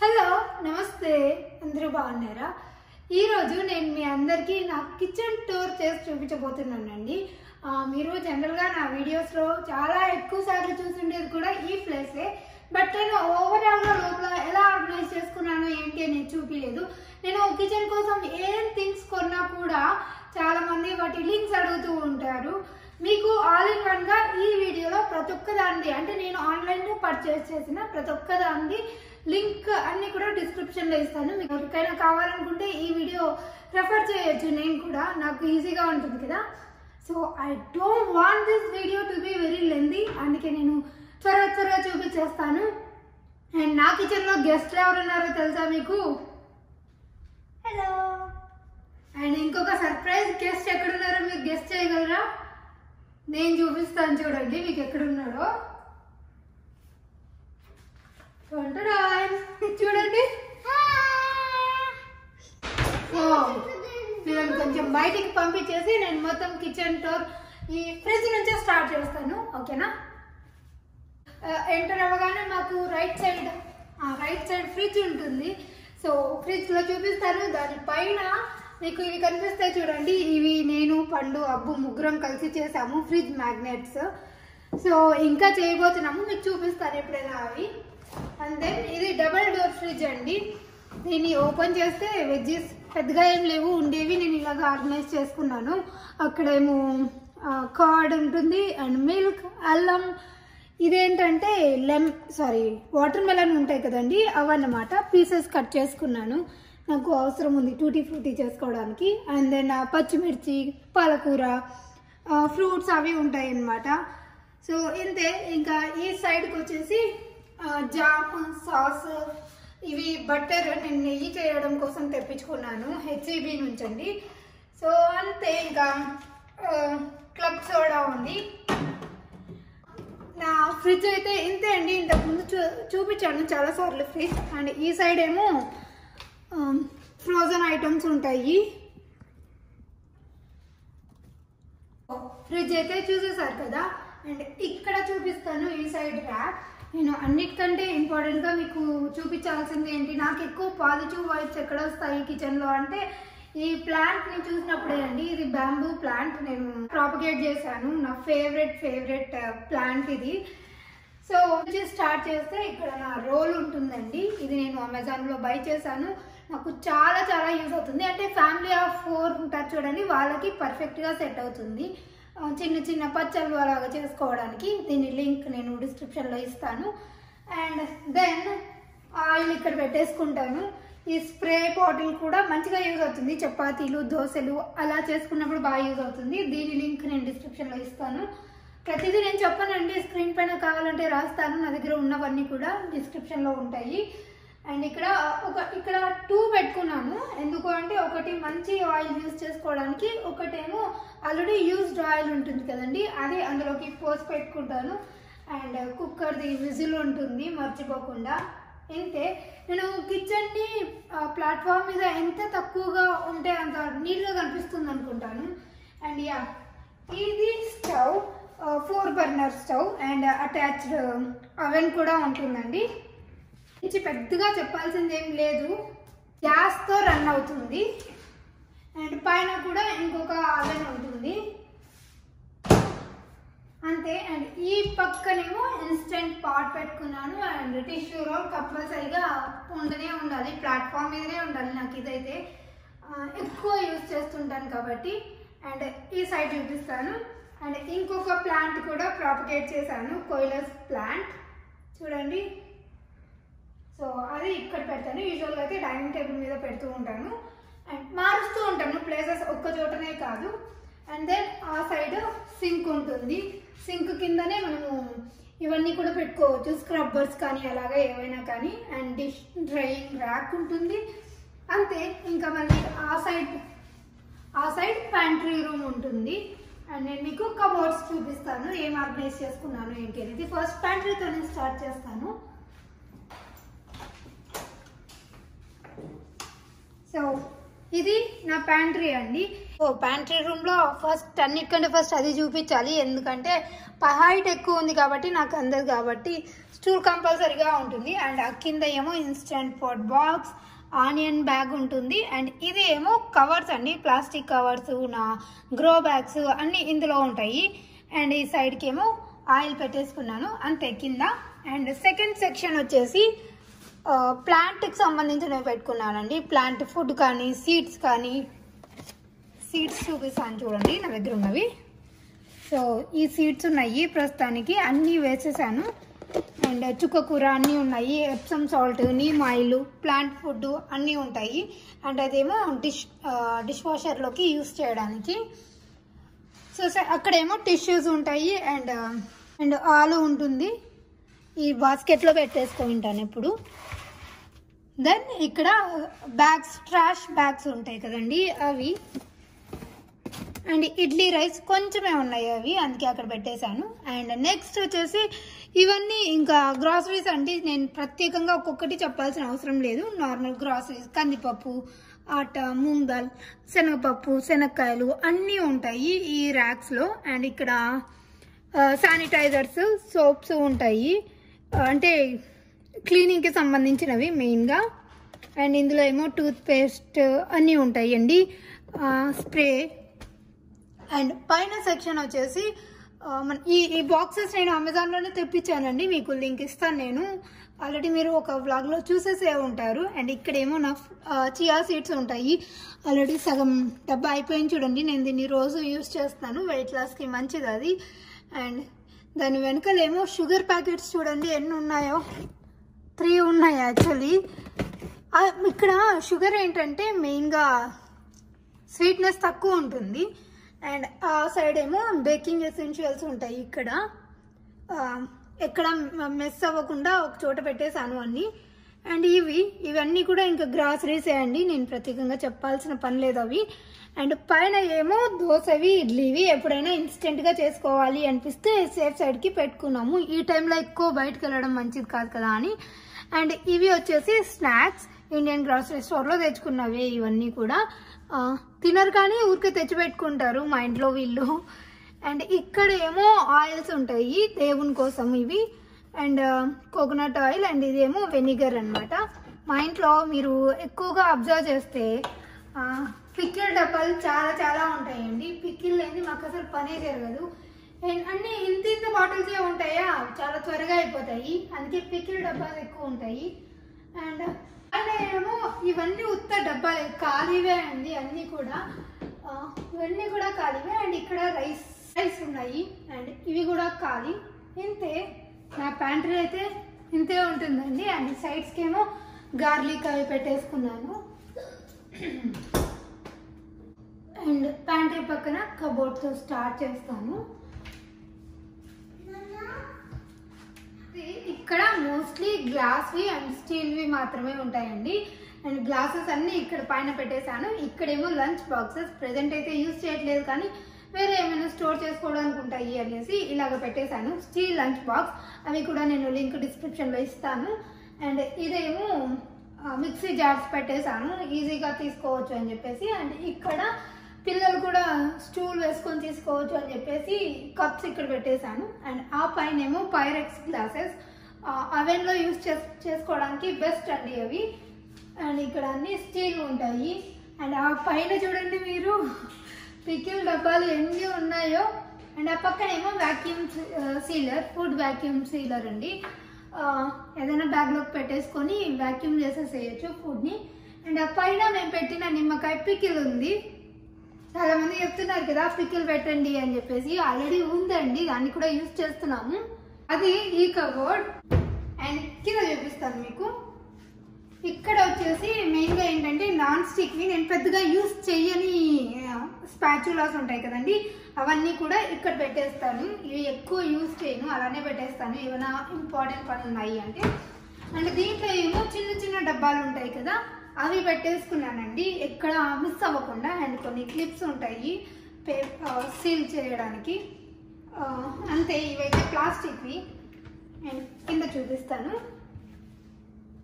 Hello నమస్తే అందరూ బాగున్నారా ఈరోజు నేను మీ అందరికీ నా కిచెన్ టూర్ చేసి చూపించబోతున్నానండి ఆ, మీరు జనరల్గా నా వీడియోస్లో చాలా ఎక్కువ సార్లు చూసిండేది కూడా ఈ ప్లేసే బట్ నేను ఓవరాల్గా లోపల ఎలా ఆర్గనైజ్ చేసుకున్నాను ఏంటి అనేది చూపించలేదు నేను కిచెన్ కోసం ఏం థింగ్స్ కొన్నా కూడా చాలా మంది వాటి లింక్స్ అడుగుతూ ఉంటారు మీకు ఆల్ ఇన్ వన్ గా ఈ వీడియోలో ప్రతి ఒక్క దానిది అంటే నేను ఆన్లైన్ లో పర్చేస్ చేసిన ప్రతి ఒక్క దానిది లింక్ అన్ని కూడా డిస్క్రిప్షన్ లో ఇస్తాను మీకు ఎవరికైనా కావాలనుకుంటే ఈ వీడియో రెఫర్ చేయొచ్చు నేను కూడా నాకు ఈజీగా ఉంటుంది కదా so I don't want this video to be very lengthy అందుకే నేను త్వర త్వరగా చూపించేస్తాను అండ్ నా కిచెన్లో గెస్ట్లు ఎవరున్నారో తెలుసా మీకు హలో అండ్ ఇంకొక సర్ప్రైజ్ గెస్ట్ ఎక్కడున్నారో మీరు గెస్ట్ చేయగలరా నేను చూపిస్తాను చూడండి మీకు ఎక్కడున్నాడో టొంటడాయ్. చూడండి ఓ, వీళ్ళని కొంచెం బయటికి పంపించేసి నేను మొత్తం కిచెన్ టూర్ ఈ ఫ్రిడ్జ్ నుంచే స్టార్ట్ చేస్తాను ఓకేనా ఎంటర్ అవ్వగానే మాకు right side right side fridge ఉంటుంది సో ఫ్రిడ్జ్ లో చూపిస్తాను దానిపైన మీకు ఇవి కనిపిస్తాయి చూడండి ఇవి నేను పండు అబ్బు ముగ్గురం కలిసి చేసాము ఫ్రిడ్జ్ మ్యాగ్నెట్స్ సో ఇంకా చేయబోతున్నాము మీకు చూపిస్తాను ఎప్పుడైనా అవి అండ్ దెన్ ఇది డబల్ డోర్ ఫ్రిడ్జ్ అండి దీన్ని ఓపెన్ చేస్తే వెజ్జెస్ పెద్దగా ఏం లేవు ఉండేవి నేను ఇలాగ ఆర్గనైజ్ చేసుకున్నాను అక్కడేమో కార్డ్ ఉంటుంది అండ్ మిల్క్ అల్లం ఇదేంటంటే లెమ్ సారీ వాటర్ మెలన్ ఉంటాయి కదండి అవన్నమాట పీసెస్ కట్ చేసుకున్నాను నాకు అవసరం ఉంది టూటీ ఫ్రూటీ చేసుకోవడానికి అండ్ దెన్ పచ్చిమిర్చి పాలకూర ఫ్రూట్స్ అవి ఉంటాయి అన్నమాట సో ఇంతే ఇంకా ఈ సైడ్కి వచ్చేసి జామ్ సాస్ ఇవి బట్టర్ నేను నెయ్యి చేయడం కోసం తెప్పించుకున్నాను హెచ్ఈబి నుంచి అండి సో అంతే ఇంకా క్లబ్ సోడా ఉంది నా ఫ్రిడ్జ్ అయితే ఇంతే అండి ఇంతకుముందు చూ చూపించాను చాలాసార్లు ఫ్రిడ్జ్ అండ్ ఈ సైడ్ ఏమో ఫ్రోజన్ ఐటమ్స్ ఉంటాయి ఫ్రిడ్జ్ అయితే చూసేసారు కదా అండ్ ఇక్కడ చూపిస్తాను ఈ సైడ్ ర్యాక్ నేను అన్నిటికంటే ఇంపార్టెంట్గా మీకు చూపించాల్సింది ఏంటి నాకు ఎక్కువ పాజిటివ్ వైబ్స్ ఎక్కడ వస్తాయి కిచెన్లో అంటే ఈ ప్లాంట్ ని చూసినప్పుడే అండి ఇది బ్యాంబూ ప్లాంట్ నేను ప్రాపగేట్ చేశాను నా ఫేవరెట్ ఫేవరెట్ ప్లాంట్ ఇది సో నుంచి స్టార్ట్ చేస్తే ఇక్కడ నా రోల్ ఉంటుందండి ఇది నేను అమెజాన్లో బై చేశాను నాకు చాలా చాలా యూజ్ అవుతుంది అంటే ఫ్యామిలీ ఆఫ్ ఫోర్ ఉంటారు చూడండి వాళ్ళకి పర్ఫెక్ట్గా సెట్ అవుతుంది ఆ, చిన్న చిన్న పచ్చళ్ళు అలాగా చేసుకోవడానికి దీని లింక్ నేను డిస్క్రిప్షన్లో ఇస్తాను అండ్ దెన్ ఆయిల్ ఇక్కడ పెట్టేసుకుంటాను ఈ స్ప్రే బాటిల్ కూడా మంచిగా యూజ్ అవుతుంది చపాతీలు దోశలు అలా చేసుకున్నప్పుడు బాగా యూజ్ అవుతుంది దీని లింక్ నేను డిస్క్రిప్షన్లో ఇస్తాను ప్రతిదీ నేను చెప్పానండి స్క్రీన్ పైన కావాలంటే రాస్తాను నా దగ్గర ఉన్నవన్నీ కూడా డిస్క్రిప్షన్లో ఉంటాయి అండ్ ఇక్కడ ఒక ఇక్కడ టూ పెట్టుకున్నాను ఎందుకు అంటే ఒకటి మంచి ఆయిల్ యూజ్ చేసుకోవడానికి ఒకటేమో ఆల్రెడీ యూజ్డ్ ఆయిల్ ఉంటుంది కదండి అది అందులోకి పోసి పెట్టుకుంటాను అండ్ కుక్కర్ది విజిల్ ఉంటుంది మర్చిపోకుండా ఇంతే నేను కిచెన్ని ప్లాట్ఫామ్ మీద ఎంత తక్కువగా ఉంటే అంత నీట్గా కనిపిస్తుంది అనుకుంటాను అండ్ యా ఇది stove four burner stove and attached oven కూడా ఉంటుందండి నుంచి పెద్దగా చెప్పాల్సింది ఏం లేదు గ్యాస్తో రన్ అవుతుంది అండ్ పైన కూడా ఇంకొక అవెన్ ఉంటుంది అంతే అండ్ ఈ పక్కనేమో ఇన్స్టెంట్ పాట్ పెట్టుకున్నాను అండ్ టిష్యూ రోల్ కంపల్సరీగా ఉండనే ఉండాలి ప్లాట్ఫామ్ మీదనే ఉండాలి నాకు ఇదైతే ఆ, ఎక్కువ యూజ్ చేస్తుంటాను కాబట్టి అండ్ ఈ సైడ్ చూపిస్తాను అండ్ ఇంకొక ప్లాంట్ కూడా ప్రాపగేట్ చేశాను కోయిలస్ ప్లాంట్ చూడండి సో అది ఇక్కడ పెడతాను యూజువల్గా అయితే డైనింగ్ టేబుల్ మీద పెడుతూ ఉంటాను అండ్ మారుస్తూ ఉంటాను ప్లేసెస్ ఒక్క చోటనే కాదు అండ్ దెన్ ఆ సైడ్ సింక్ ఉంటుంది సింక్ కిందనే మనము ఇవన్నీ కూడా పెట్టుకోవచ్చు స్క్రబ్బర్స్ కానీ అలాగా ఏవైనా కానీ అండ్ డిష్ డ్రైయింగ్ ర్యాక్ ఉంటుంది అంతే ఇంకా మళ్ళీ ఆ సైడ్ ఆ సైడ్ ప్యాంట్రీ రూమ్ ఉంటుంది అండ్ నేను మీకు కబోర్డ్స్ చూపిస్తాను ఏం ఆర్గనైజ్ చేసుకున్నాను ఏంటి అనేది ఫస్ట్ ప్యాంట్రీతో నేను స్టార్ట్ చేస్తాను సో ఇది నా ప్యాంట్రీ అండి ఓ ప్యాంట్రీ రూమ్లో ఫస్ట్ అన్నిటికంటే ఫస్ట్ అది చూపించాలి ఎందుకంటే హైట్ ఎక్కువ ఉంది కాబట్టి నాకు అందదు కాబట్టి స్టూల్ కంపల్సరీగా ఉంటుంది అండ్ ఆ కింద ఏమో instant food box onion bag ఉంటుంది అండ్ ఇది ఏమో కవర్స్ అండి ప్లాస్టిక్ కవర్స్ నా గ్రో బ్యాగ్స్ అన్నీ ఇందులో ఉంటాయి అండ్ ఈ సైడ్కి ఏమో ఆయిల్ పెట్టేసుకున్నాను అంతే కింద అండ్ సెకండ్ సెక్షన్ వచ్చేసి ప్లాంట్కి సంబంధించినవి పెట్టుకున్నానండి ప్లాంట్ ఫుడ్ కానీ సీడ్స్ కానీ సీడ్స్ చూపిస్తాను చూడండి నా దగ్గర ఉన్నవి సో ఈ సీడ్స్ ఉన్నాయి ప్రస్తుతానికి అన్నీ వేసేసాను అండ్ చుక్కకూర అన్నీ ఉన్నాయి Epsom salt neem oil plant food అన్నీ ఉంటాయి అండ్ అదేమో డిష్ డిష్ వాషర్లోకి యూస్ చేయడానికి సో స- అక్కడేమో టిష్యూస్ ఉంటాయి అండ్ అండ్ ఆలు ఉంటుంది ఈ బాస్కెట్లో పెట్టేసుకుంటాను ఇప్పుడు దెన్ ఇక్కడ బ్యాగ్స్ ట్రాష్ బ్యాగ్స్ ఉంటాయి కదండి అవి అండ్ ఇడ్లీ రైస్ కొంచెమే ఉన్నాయి అవి అందుకే అక్కడ పెట్టేశాను అండ్ నెక్స్ట్ వచ్చేసి ఇవన్నీ ఇంకా గ్రాసరీస్ అంటే నేను ప్రత్యేకంగా ఒక్కొక్కటి చెప్పాల్సిన అవసరం లేదు నార్మల్ గ్రాసరీస్ కందిపప్పు ఆట మూంగ్ దాల్ శనగపప్పు శనక్కాయలు అన్నీ ఉంటాయి ఈ ర్యాక్స్లో అండ్ ఇక్కడ శానిటైజర్స్ సోప్స్ ఉంటాయి అంటే క్లీనింగ్కి సంబంధించినవి మెయిన్గా అండ్ ఇందులో ఏమో టూత్ పేస్ట్ అన్నీ ఉంటాయండి స్ప్రే అండ్ పైన సెక్షన్ వచ్చేసి ఆ, మన ఈ ఈ బాక్సెస్ నేను అమెజాన్లోనే తెప్పించానండి మీకు లింక్ ఇస్తాను నేను ఆల్రెడీ మీరు ఒక వ్లాగ్లో చూసేసే ఉంటారు అండ్ ఇక్కడేమో నా చియా సీడ్స్ ఉంటాయి ఆల్రెడీ సగం డబ్బా అయిపోయింది చూడండి నేను దీన్ని రోజు యూస్ చేస్తాను వెయిట్ లాస్కి మంచిది అది అండ్ దాని వెనకాలేమో షుగర్ ప్యాకెట్స్ చూడండి ఎన్ని ఉన్నాయో త్రీ ఉన్నాయి యాక్చువల్లీ ఇక్కడ షుగర్ ఏంటంటే మెయిన్గా స్వీట్నెస్ తక్కువ ఉంటుంది అండ్ ఆ సైడ్ ఏమో బేకింగ్ ఎసెన్షియల్స్ ఉంటాయి ఇక్కడ ఆ, ఎక్కడ మెస్ అవ్వకుండా ఒక చోట పెట్టేశాను అన్ని అండ్ ఇవి ఇవన్నీ కూడా ఇంకా గ్రాసరీసే అండి నేను ప్రత్యేకంగా చెప్పాల్సిన పని లేదు అవి అండ్ పైన ఏమో దోశవి ఇడ్లీవి ఎప్పుడైనా ఇన్స్టెంట్గా చేసుకోవాలి అనిపిస్తే సేఫ్ సైడ్కి పెట్టుకున్నాము ఈ టైంలో ఎక్కువ బయటకు వెళ్ళడం మంచిది కాదు కదా అని అండ్ ఇవి వచ్చేసి స్నాక్స్ ఇండియన్ గ్రాసరీ స్టోర్లో తెచ్చుకున్నవే ఇవన్నీ కూడా ఆ, తినరు కానీ ఊరికే తెచ్చి పెట్టుకుంటారు మా ఇంట్లో వీళ్ళు అండ్ ఇక్కడ ఏమో ఆయిల్స్ ఉంటాయి దేవుని కోసం ఇవి అండ్ కోకోనట్ ఆయిల్ అండ్ ఇదేమో వెనిగర్ అన్నమాట మా ఇంట్లో మీరు ఎక్కువగా అబ్జర్వ్ చేస్తే పిక్కిల్ డబ్బాలు చాలా చాలా ఉంటాయండి పిక్కిల్ లేని మాకు అసలు పనే జరగదు అండ్ అన్ని ఇంత ఇంత బాటిల్సే ఉంటాయా చాలా త్వరగా అయిపోతాయి అందుకే పిక్కిల్ డబ్బాలు ఎక్కువ ఉంటాయి అండ్ అండ్ ఏమో ఇవన్నీ ఉత్త డబ్బాలే ఖాళీవే అండి అన్నీ కూడా ఆ, ఇవన్నీ కూడా ఖాళీవే అండ్ ఇక్కడ రైస్ రైస్ ఉన్నాయి అండ్ ఇవి కూడా ఖాళీ ఇంతే నా ప్యాంట్రీ అయితే ఇంతే ఉంటుందండి అండ్ సైడ్స్కి ఏమో గార్లిక్ అవి పెట్టేసుకున్నాను అండ్ ప్యాంట్రీ పక్కన కబోర్డ్తో స్టార్ట్ చేస్తాను ఇది ఇక్కడ మోస్ట్లీ గ్లాస్వి అండ్ స్టీల్వి మాత్రమే ఉంటాయండి అండ్ గ్లాసెస్ అన్ని ఇక్కడ పైన పెట్టేశాను ఇక్కడేమో లంచ్ బాక్సెస్ ప్రెసెంట్ అయితే యూజ్ చేయట్లేదు కానీ వేరే ఏమైనా స్టోర్ చేసుకోవడానికి ఉంటాయి అనేసి ఇలాగ పెట్టేశాను స్టీల్ లంచ్ బాక్స్ అవి కూడా నేను లింక్ డిస్క్రిప్షన్లో ఇస్తాను అండ్ ఇదేమో ఆ, మిక్సీ జార్స్ పెట్టేశాను ఈజీగా తీసుకోవచ్చు అని చెప్పేసి అండ్ ఇక్కడ పిల్లలు కూడా స్టూల్ వేసుకొని తీసుకోవచ్చు అని చెప్పేసి కప్స్ ఇక్కడ పెట్టేశాను అండ్ ఆ పైన ఏమో పైరెక్స్ గ్లాసెస్ అవెన్లో యూస్ చేస్ చేసుకోవడానికి బెస్ట్ అండి అవి అండ్ ఇక్కడ అన్ని స్టీల్ ఉంటాయి అండ్ ఆ పైన చూడండి మీరు పికిల్ డబ్బాలు ఎన్ని ఉన్నాయో అండ్ ఆ పక్కన ఏమో vacuum sealer food vacuum sealer అండి ఆ, ఏదైనా బ్యాగ్లోకి పెట్టేసుకొని వ్యాక్యూమ్ చేసేసేయచ్చు ఫుడ్ని అండ్ ఆ పైన మేము పెట్టిన నిమ్మకాయ పికిల్ ఉంది చాలా మంది చెప్తున్నారు కదా పికిల్ పెట్టండి అని చెప్పేసి ఆల్రెడీ ఉందండి దాన్ని కూడా యూజ్ చేస్తున్నాము అది ఈ కబోర్డ్ అండ్ కింద చూపిస్తాను మీకు ఇక్కడ వచ్చేసి మెయిన్గా ఏంటంటే నాన్ స్టిక్వి నేను పెద్దగా యూస్ చెయ్యని స్పాచులాస్ ఉంటాయి కదండి అవన్నీ కూడా ఇక్కడ పెట్టేస్తాను ఇవి ఎక్కువ యూస్ చేయను అలానే పెట్టేస్తాను ఏమైనా ఇంపార్టెంట్ పని ఉన్నాయి అంటే అండ్ దీంట్లో ఏమో చిన్న చిన్న డబ్బాలు ఉంటాయి కదా అవి పెట్టేసుకున్నానండి ఎక్కడ మిస్ అవ్వకుండా అండ్ కొన్ని క్లిప్స్ ఉంటాయి పే సీల్ చేయడానికి ఆ, అంతే ఇవైతే ప్లాస్టిక్వి అండ్ కింద చూపిస్తాను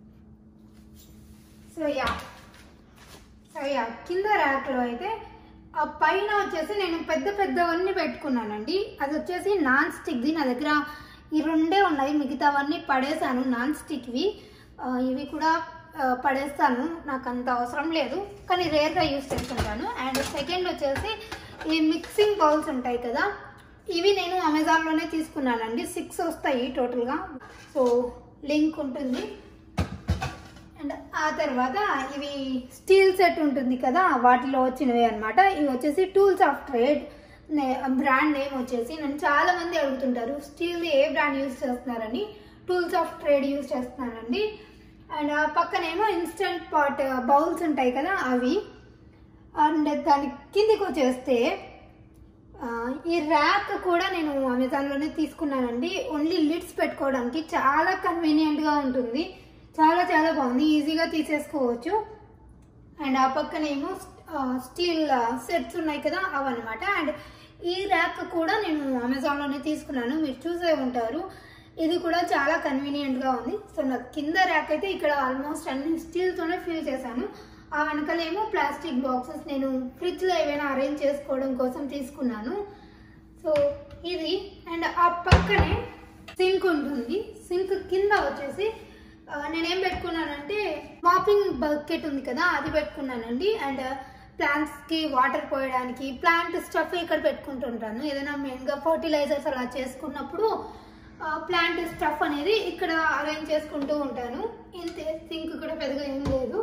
సో యా సో యా కింద ర్యాక్లో అయితే ఆ పైన వచ్చేసి నేను పెద్ద పెద్దవన్నీ పెట్టుకున్నానండి అది వచ్చేసి నాన్ స్టిక్ది నా దగ్గర ఈ రెండే ఉన్నాయి మిగతావన్నీ పడేసాను నాన్ స్టిక్వి ఆ, ఇవి కూడా ఆ, పడేస్తాను నాకు అంత అవసరం లేదు కానీ రేర్గా యూస్ చేస్తుంటాను అండ్ సెకండ్ వచ్చేసి ఈ మిక్సింగ్ బౌల్స్ ఉంటాయి కదా ఇవి నేను అమెజాన్లోనే తీసుకున్నానండి సిక్స్ వస్తాయి టోటల్గా సో లింక్ ఉంటుంది అండ్ ఆ తర్వాత ఇవి స్టీల్ సెట్ ఉంటుంది కదా వాటిలో వచ్చినవి అన్నమాట ఇవి వచ్చేసి Tools of Trade brand name వచ్చేసి నన్ను చాలా మంది అడుగుతుంటారు స్టీల్ ఏ బ్రాండ్ యూస్ చేస్తున్నారని టూల్స్ ఆఫ్ ట్రేడ్ యూస్ చేస్తున్నానండి అండ్ ఆ పక్కనేమో ఇన్స్టెంట్ పాట్ బౌల్స్ ఉంటాయి కదా అవి అండ్ దాని కిందికి వచ్చేస్తే ఆ, ఈ ర్యాక్ కూడా నేను అమెజాన్లోనే తీసుకున్నానండి ఓన్లీ లిడ్స్ పెట్టుకోవడానికి చాలా కన్వీనియంట్గా ఉంటుంది చాలా చాలా బాగుంది ఈజీగా తీసేసుకోవచ్చు అండ్ ఆ పక్కనేమో ఆ, స్టీల్ సెట్స్ ఉన్నాయి కదా అవన్నమాట అండ్ ఈ ర్యాక్ కూడా నేను అమెజాన్లోనే తీసుకున్నాను మీరు చూసే ఉంటారు ఇది కూడా చాలా కన్వీనియంట్గా ఉంది సో నాకు కింద ర్యాక్ అయితే ఇక్కడ ఆల్మోస్ట్ అన్ని స్టీల్తోనే ఫిల్ చేశాను ఆ వెనకాలేమో ప్లాస్టిక్ బాక్సెస్ నేను ఫ్రిడ్జ్లో ఏవైనా అరేంజ్ చేసుకోవడం కోసం తీసుకున్నాను సో ఇది అండ్ ఆ పక్కనే సింక్ ఉంటుంది సింక్ కింద వచ్చేసి ఆ, నేనేం పెట్టుకున్నానంటే మాపింగ్ బకెట్ ఉంది కదా అది పెట్టుకున్నానండి అండ్ ప్లాంట్స్కి వాటర్ పోయడానికి ప్లాంట్ స్టఫ్ ఇక్కడ పెట్టుకుంటుంటాను ఏదైనా మెయిన్గా ఫర్టిలైజర్స్ అలా చేసుకున్నప్పుడు ప్లాంట్ స్టఫ్ అనేది ఇక్కడ అరేంజ్ చేసుకుంటూ ఉంటాను ఇంతే సింక్ కూడా పెద్దగా ఏం లేదు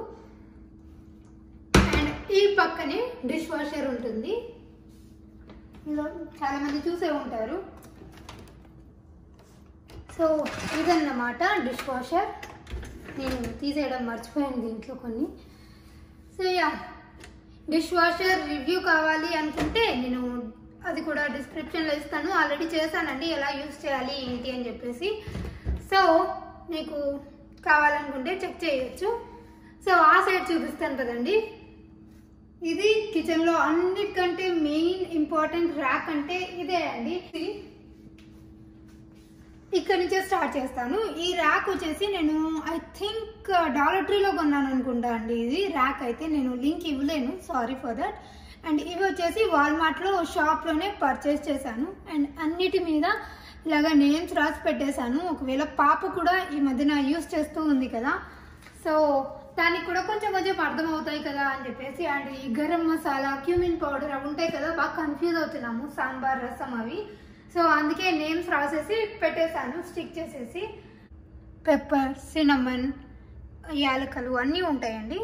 అండ్ ఈ పక్కనే డిష్ వాషర్ ఉంటుంది ఇందులో చాలా మంది చూసే ఉంటారు సో ఇదన్నమాట డిష్ వాషర్ నేను తీసేయడం మర్చిపోయాను దీంట్లో కొన్ని so yeah dishwasher review కావాలి అనుకుంటే నేను అది కూడా డిస్క్రిప్షన్లో ఇస్తాను ఆల్రెడీ చేశానండి ఎలా యూస్ చేయాలి ఏంటి అని చెప్పేసి సో మీకు కావాలనుకుంటే చెక్ చేయొచ్చు సో ఆ సైడ్ చూపిస్తాను కదండి ఇది కిచెన్లో అన్నిటికంటే మెయిన్ ఇంపార్టెంట్ ర్యాక్ అంటే ఇదే అండి ఇది ఇక్కడ నుంచే స్టార్ట్ చేస్తాను ఈ ర్యాక్ వచ్చేసి నేను ఐ థింక్ డాలర్ ట్రీలో కొన్నాను అనుకుంటా అండి ఇది ర్యాక్ అయితే నేను లింక్ ఇవ్వలేను సారీ ఫర్ దట్ అండ్ ఇవి వచ్చేసి వాల్మార్ట్లో షాప్లోనే పర్చేస్ చేశాను అండ్ అన్నిటి మీద ఇలాగ నేమ్స్ రాసి పెట్టేశాను ఒకవేళ పాప కూడా ఈ మధ్యన యూస్ చేస్తూ ఉంది కదా సో దానికి కూడా కొంచెం కొంచెం అర్థం అవుతాయి కదా అని చెప్పేసి అండ్ ఈ గరం మసాలా క్యూమిన్ పౌడర్ అవి ఉంటాయి కదా బాగా కన్ఫ్యూజ్ అవుతున్నాము సాంబార్ రసం అవి సో అందుకే నేమ్స్ రాసేసి పెట్టేశాను స్టిక్ చేసేసి పెప్పర్ సినమన్ యాలకలు అన్నీ ఉంటాయండి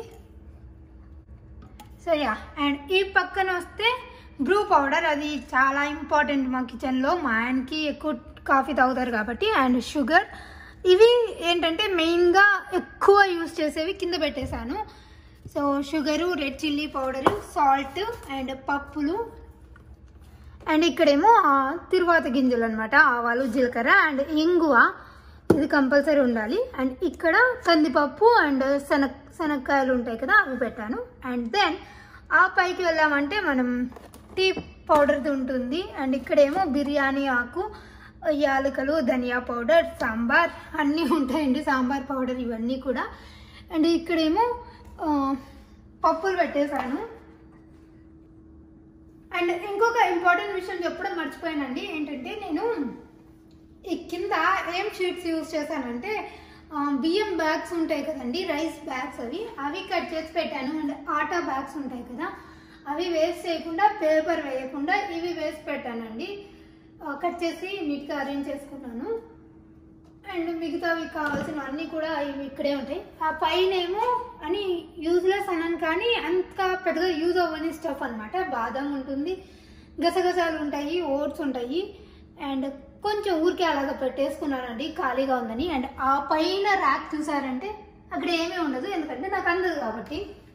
సో యా అండ్ ఈ పక్కన వస్తే బ్రూ పౌడర్ అది చాలా ఇంపార్టెంట్ మా కిచెన్లో మా ఆయనకి ఎక్కువ కాఫీ తాగుతారు కాబట్టి అండ్ షుగర్ ఇవి ఏంటంటే మెయిన్గా ఎక్కువ యూస్ చేసేవి కింద పెట్టేశాను so sugar red chilli powder salt and పప్పులు అండ్ ఇక్కడేమో ఆ, తిరువాత గింజలు అనమాట ఆవాలు జీలకర్ర అండ్ ఇంగువ ఇది కంపల్సరీ ఉండాలి అండ్ ఇక్కడ కందిపప్పు అండ్ శనగ శనక్కాయలు ఉంటాయి కదా అవి పెట్టాను అండ్ దెన్ ఆ పైకి వెళ్ళామంటే మనం టీ పౌడర్ది ఉంటుంది అండ్ ఇక్కడేమో బిర్యానీ ఆకు యాలకులు ధనియా పౌడర్ సాంబార్ అన్నీ ఉంటాయండి సాంబార్ పౌడర్ ఇవన్నీ కూడా అండ్ ఇక్కడేమో ఆ, పప్పులు పెట్టేశాను అండ్ ఇంకొక ఇంపార్టెంట్ విషయం చెప్పడం మర్చిపోయానండి ఏంటంటే నేను ఈ కింద ఏం షీట్స్ యూజ్ చేశానంటే ఆ, బియ్యం బ్యాగ్స్ ఉంటాయి కదండి రైస్ బ్యాగ్స్ అవి అవి కట్ చేసి పెట్టాను అండ్ ఆటా బ్యాగ్స్ ఉంటాయి కదా అవి వేస్ట్ చేయకుండా పేపర్ వేయకుండా ఇవి వేసి పెట్టానండి ఆ, కట్ చేసి నీట్గా అరేంజ్ చేసుకున్నాను అండ్ మిగతావి కావాల్సినవన్నీ కూడా ఇవి ఇక్కడే ఉంటాయి ఆ పైన ఏమో అని యూజ్లెస్ అన్నాను కానీ అంత పెద్దగా యూజ్ అవ్వని స్టఫ్ అన్నమాట బాదం ఉంటుంది గసగసాలు ఉంటాయి ఓట్స్ ఉంటాయి అండ్ కొంచెం ఊరికే అలాగ పెట్టేసుకున్నానండి ఖాళీగా ఉందని అండ్ ఆ పైన ర్యాక్ చూసారంటే అక్కడ ఏమీ ఉండదు ఎందుకంటే నాకు అందదు కాబట్టి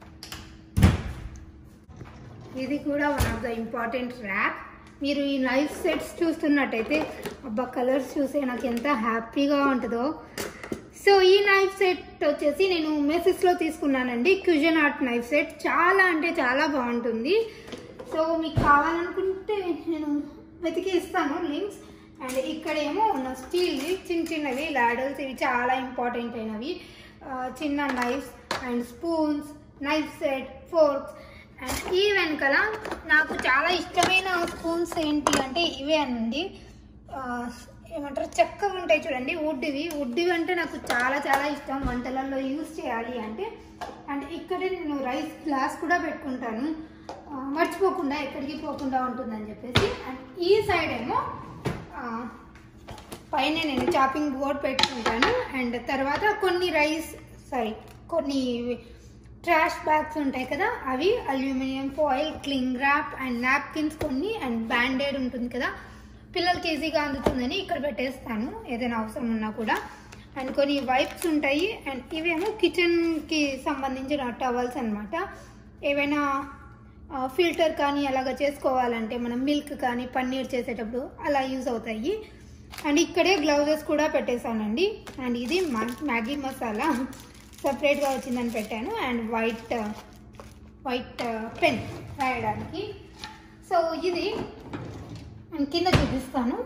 ఇది కూడా one of the important rack మీరు ఈ నైఫ్ సెట్స్ చూస్తున్నట్టయితే అబ్బా కలర్స్ చూసే నాకు ఎంత హ్యాపీగా ఉంటుందో సో ఈ నైఫ్ సెట్ వచ్చేసి నేను మెసిస్లో తీసుకున్నానండి క్యూజన్ ఆర్ట్ నైఫ్ సెట్ చాలా అంటే చాలా బాగుంటుంది సో మీకు కావాలనుకుంటే నేను వెతికి ఇస్తాను లింక్స్ అండ్ ఇక్కడేమో ఉన్న స్టీల్వి చిన్న చిన్నవి లాడల్స్ ఇవి చాలా ఇంపార్టెంట్ అయినవి ఆ, చిన్న knives and spoons knife set forks and ఈ వెనకాల నాకు చాలా ఇష్టమైన స్పూన్స్ ఏంటి అంటే ఇవే అండి ఆ, ఏమంటారు చెక్క ఉంటాయి చూడండి వుడ్వి వుడ్వి అంటే నాకు చాలా చాలా ఇష్టం వంటలలో యూజ్ చేయాలి అంటే అండ్ ఇక్కడే నేను రైస్ గ్లాస్ కూడా పెట్టుకుంటాను ఆ, మర్చిపోకుండా ఎక్కడికి పోకుండా ఉంటుందని చెప్పేసి అండ్ ఈ సైడ్ ఏమో ఆ, పైన నేను చాపింగ్ బోర్డ్ పెట్టుకుంటాను అండ్ తర్వాత కొన్ని రైస్ సారీ కొన్ని ట్రాష్ బ్యాగ్స్ ఉంటాయి కదా అవి aluminium foil cling wrap and napkins కొన్ని అండ్ బ్యాండేడ్ ఉంటుంది కదా పిల్లలకి ఈజీగా అందుతుందని ఇక్కడ పెట్టేస్తాను ఏదైనా అవసరం ఉన్నా కూడా అండ్ కొన్ని వైప్స్ ఉంటాయి అండ్ ఇవేమో కిచెన్కి సంబంధించిన టవల్స్ అన్నమాట ఏవైనా ఫిల్టర్ కానీ అలాగ చేసుకోవాలంటే మనం మిల్క్ కానీ పన్నీర్ చేసేటప్పుడు అలా యూజ్ అవుతాయి అండ్ ఇక్కడే గ్లౌజెస్ కూడా పెట్టేశానండి అండ్ ఇది మా- మ్యాగీ మసాలా సపరేట్గా వచ్చిందని పెట్టాను అండ్ వైట్ వైట్ పెన్ రాయడానికి సో ఇది నేను కింద చూపిస్తాను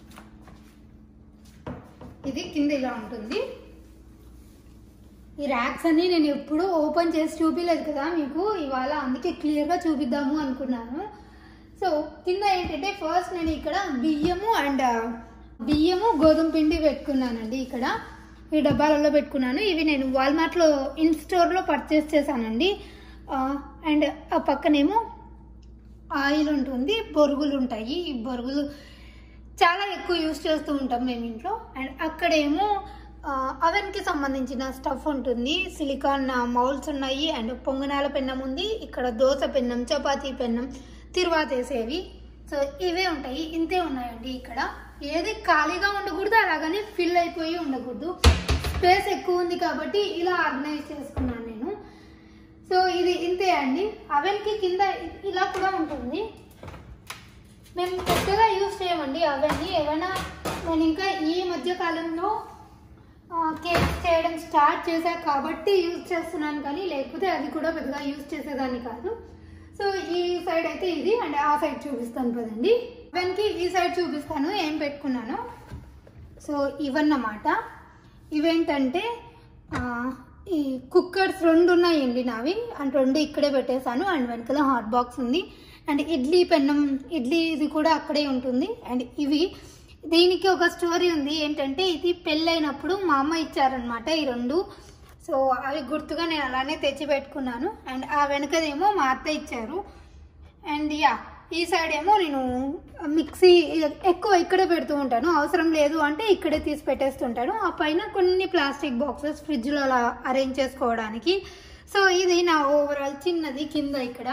ఇది కింద ఇలా ఉంటుంది ఈ ర్యాక్స్ అన్ని నేను ఎప్పుడూ ఓపెన్ చేసి చూపించలేదు కదా మీకు ఇవాళ అందుకే క్లియర్గా చూపిద్దాము అనుకున్నాను సో కింద ఏంటంటే ఫస్ట్ నేను ఇక్కడ బియ్యము అండ్ బియ్యము గోధుమ పిండి పెట్టుకున్నానండి ఇక్కడ ఈ డబ్బాలలో పెట్టుకున్నాను ఇవి నేను వాల్మార్ట్లో ఇన్ స్టోర్లో పర్చేస్ చేశానండి అండ్ ఆ పక్కనేమో ఆయిల్ ఉంటుంది బొరుగులు ఉంటాయి ఈ బొరుగులు చాలా ఎక్కువ యూస్ చేస్తూ ఉంటాం మేము ఇంట్లో అండ్ అక్కడేమో అవెన్కి సంబంధించిన స్టఫ్ ఉంటుంది సిలికాన్ మౌల్స్ ఉన్నాయి అండ్ పొంగనాల పెన్నం ఉంది ఇక్కడ దోశ పెన్నం చపాతీ పెన్నం తిరువాత వేసేవి సో ఇవే ఉంటాయి ఇంతే ఉన్నాయండి ఇక్కడ ఏది ఖాళీగా ఉండకూడదు అలాగని ఫిల్ అయిపోయి ఉండకూడదు స్పేస్ ఎక్కువ ఉంది కాబట్టి ఇలా ఆర్గనైజ్ చేసుకున్నాను నేను సో ఇది ఇంతే అండి అవెన్కి కింద ఇలా కూడా ఉంటుంది మేము పెద్దగా యూజ్ చేయమండి అవన్నీ ఏమైనా నేను ఇంకా ఈ మధ్య కాలంలో కేక్ చేయడం స్టార్ట్ చేశా కాబట్టి యూజ్ చేస్తున్నాను కానీ లేకపోతే అది కూడా పెద్దగా యూజ్ చేసేదాన్ని కాదు సో ఈ సైడ్ అయితే ఇది అండ్ ఆ సైడ్ చూపిస్తాను కదండి అవన్కి ఈ సైడ్ చూపిస్తాను ఏం పెట్టుకున్నాను సో ఇవన్నమాట ఇవేంటంటే ఆ, ఈ కుక్కర్స్ రెండు ఉన్నాయండి నావి అండ్ రెండు ఇక్కడే పెట్టేశాను అండ్ వెనకాల హాట్ బాక్స్ ఉంది అండ్ ఇడ్లీ పెన్నం ఇడ్లీ ఇది కూడా అక్కడే ఉంటుంది అండ్ ఇవి దీనికి ఒక స్టోరీ ఉంది ఏంటంటే ఇది పెళ్ళైనప్పుడు మా అమ్మ ఇచ్చారనమాట ఈ రెండు సో అవి గుర్తుగా నేను అలానే తెచ్చి పెట్టుకున్నాను అండ్ ఆ వెనకదేమో మా అత్త ఇచ్చారు అండ్ యా ఈ సైడ్ ఏమో నేను మిక్సీ ఎక్కువ ఇక్కడే పెడుతూ ఉంటాను అవసరం లేదు అంటే ఇక్కడే తీసి పెట్టేస్తుంటాను ఆ పైన కొన్ని ప్లాస్టిక్ బాక్సెస్ ఫ్రిడ్జ్లో అలా అరేంజ్ చేసుకోవడానికి సో ఇది నా ఓవరాల్ చిన్నది కింద ఇక్కడ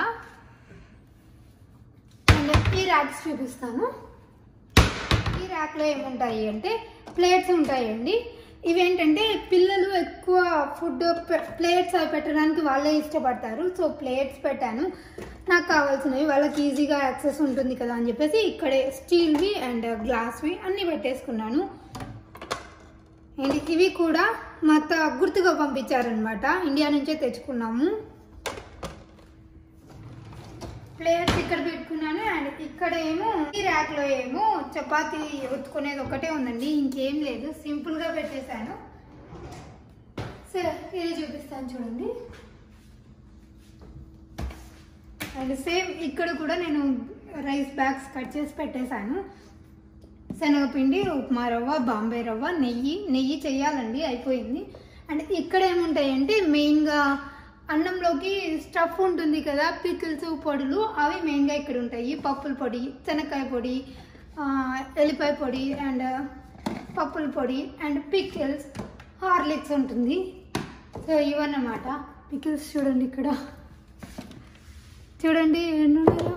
అండ్ ఈ ర్యాక్స్ చూపిస్తాను ఈ ర్యాక్లో ఏముంటాయి అంటే ప్లేట్స్ ఉంటాయండి ఇవేంటంటే పిల్లలు ఎక్కువ ఫుడ్ ప్లేట్స్ అవి పెట్టడానికి వాళ్ళే ఇష్టపడతారు సో ప్లేట్స్ పెట్టాను నాకు కావాల్సినవి వాళ్ళకి ఈజీగా యాక్సెస్ ఉంటుంది కదా అని చెప్పేసి ఇక్కడే స్టీల్వి అండ్ గ్లాస్వి అన్నీ పెట్టేసుకున్నాను అండ్ ఇవి కూడా మా అత్త గుర్తుగా పంపించారనమాట ఇండియా నుంచే తెచ్చుకున్నాము ప్లేయర్స్ ఇక్కడ పెట్టుకున్నాను అండ్ ఇక్కడ ఏమో ఈ ర్యాక్ లో ఏమో చపాతీ ఒత్తుకునేది ఒకటే ఉందండి ఇంకేం లేదు సింపుల్ గా పెట్టేశాను సరే ఇది చూపిస్తాను చూడండి అండ్ సేమ్ ఇక్కడ కూడా నేను రైస్ బ్యాగ్స్ కట్ చేసి పెట్టేశాను శనగపిండి ఉప్మా రవ్వ బాంబే రవ్వ నెయ్యి నెయ్యి చేయాలండి అయిపోయింది అండ్ ఇక్కడ ఏముంటాయంటే మెయిన్గా అన్నంలోకి స్టఫ్ ఉంటుంది కదా పికిల్స్ పొడులు అవి మెయిన్గా ఇక్కడ ఉంటాయి పప్పుల పొడి శనక్కాయ పొడి ఆ, ఎల్లిపాయ పొడి అండ్ పప్పుల పొడి అండ్ పికిల్స్ హార్లిక్స్ ఉంటుంది సో ఇవన్నమాట పికిల్స్ చూడండి ఇక్కడ చూడండి ఎన్ని ఉన్నాయో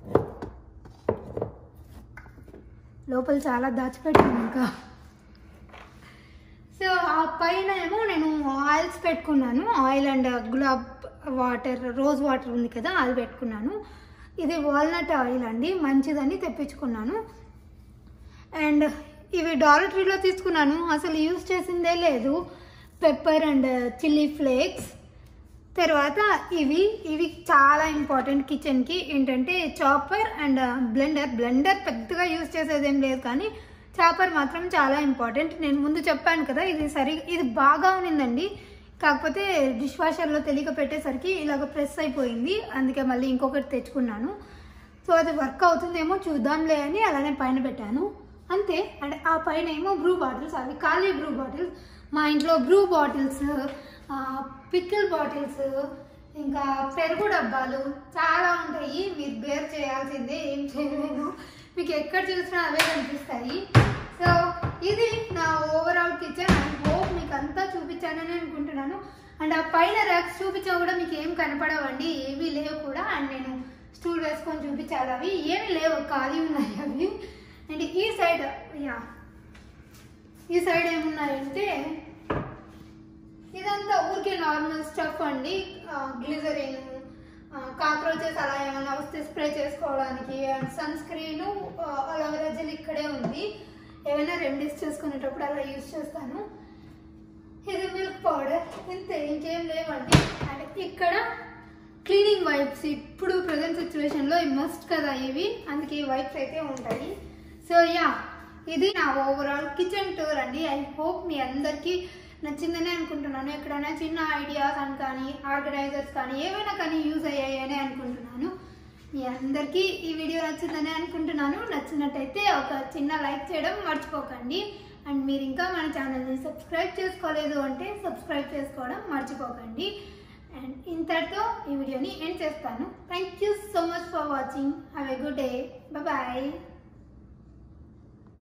లోపల చాలా దాచిపెట్టాను ఇంకా సో ఆ పైన ఏమో నేను ఆయిల్స్ పెట్టుకున్నాను ఆయిల్ అండ్ గులాబ్ వాటర్ రోజ్ వాటర్ ఉంది కదా అది పెట్టుకున్నాను ఇది వాల్నట్ ఆయిల్ అండి మంచిదని తెప్పించుకున్నాను అండ్ ఇవి డాలర్ ట్రీలో తీసుకున్నాను అసలు యూజ్ చేసిందే లేదు పెప్పర్ అండ్ చిల్లీ ఫ్లేక్స్ తర్వాత ఇవి ఇవి చాలా ఇంపార్టెంట్ కిచెన్కి ఏంటంటే చాపర్ అండ్ బ్లెండర్ బ్లెండర్ పెద్దగా యూజ్ చేసేది ఏం లేదు కానీ చాపర్ మాత్రం చాలా ఇంపార్టెంట్ నేను ముందు చెప్పాను కదా ఇది సరి ఇది బాగా ఉన్నిందండి కాకపోతే డిష్ వాషర్లో తెలియక పెట్టేసరికి ఇలాగ ప్రెస్ అయిపోయింది అందుకే మళ్ళీ ఇంకొకటి తెచ్చుకున్నాను సో అది వర్క్ అవుతుందేమో చూద్దాంలే అని అలానే పైన పెట్టాను అంతే అండ్ ఆ పైన ఏమో బ్రూ బాటిల్స్ అవి ఖాళీ బ్రూ బాటిల్స్ మా ఇంట్లో బ్రూ బాటిల్స్ పికిల్ బాటిల్స్ ఇంకా పెరుగు డబ్బాలు చాలా ఉంటాయి మీరు బేర్ చేయాల్సిందే ఏం చేయలేను మీకు ఎక్కడ చూసినా అవే కనిపిస్తాయి సో ఇది నా ఓవరాల్ కిచెన్ అండ్ హోప్ మీకు అంతా చూపించానని అనుకుంటున్నాను అండ్ ఆ పైన ర్యాక్స్ చూపించా కూడా మీకు ఏం కనపడవండి ఏమీ లేవు కూడా అండ్ నేను స్టూల్ వేసుకొని చూపించాలి అవి ఏమీ లేవు ఖాళీ ఉన్నాయి అవి అండ్ ఈ సైడ్ యా ఈ సైడ్ ఏమున్నాయంటే ఇదంతా ఊరికే నార్మల్ స్టఫ్ అండి గ్లిజరిన్ కాక్రోచెస్ అలా ఏమైనా వస్తే స్ప్రే చేసుకోవడానికి and sunscreen aloe vera gel ఇక్కడే ఉంది ఏమైనా రెమెడీస్ చేసుకునేటప్పుడు అలా యూజ్ చేస్తాను ఇది మిల్క్ పౌడర్ ఇంతే ఇంకేం లేవండి అండ్ ఇక్కడ క్లీనింగ్ వైప్స్ ఇప్పుడు ప్రజెంట్ సిచ్యువేషన్లో మస్ట్ కదా ఇవి అందుకే ఈ వైప్స్ అయితే ఉంటాయి సో యా ఇది నా ఓవరాల్ కిచెన్ టూర్ అండి ఐ హోప్ మీ అందరికీ నచ్చిందని అనుకుంటున్నాను ఎక్కడైనా చిన్న ఐడియాస్ అని కానీ ఆర్గనైజర్స్ కానీ ఏమైనా కానీ యూజ్ అయ్యాయి అని అనుకుంటున్నాను మీ అందరికీ ఈ వీడియో నచ్చిందని అనుకుంటున్నాను నచ్చినట్టయితే ఒక చిన్న లైక్ చేయడం మర్చిపోకండి అండ్ మీరు ఇంకా మన ఛానల్ని సబ్స్క్రైబ్ చేసుకోలేదు అంటే సబ్స్క్రైబ్ చేసుకోవడం మర్చిపోకండి అండ్ ఇంతటితో ఈ వీడియోని ఎండ్ చేస్తాను thank you so much for watching have a good day bye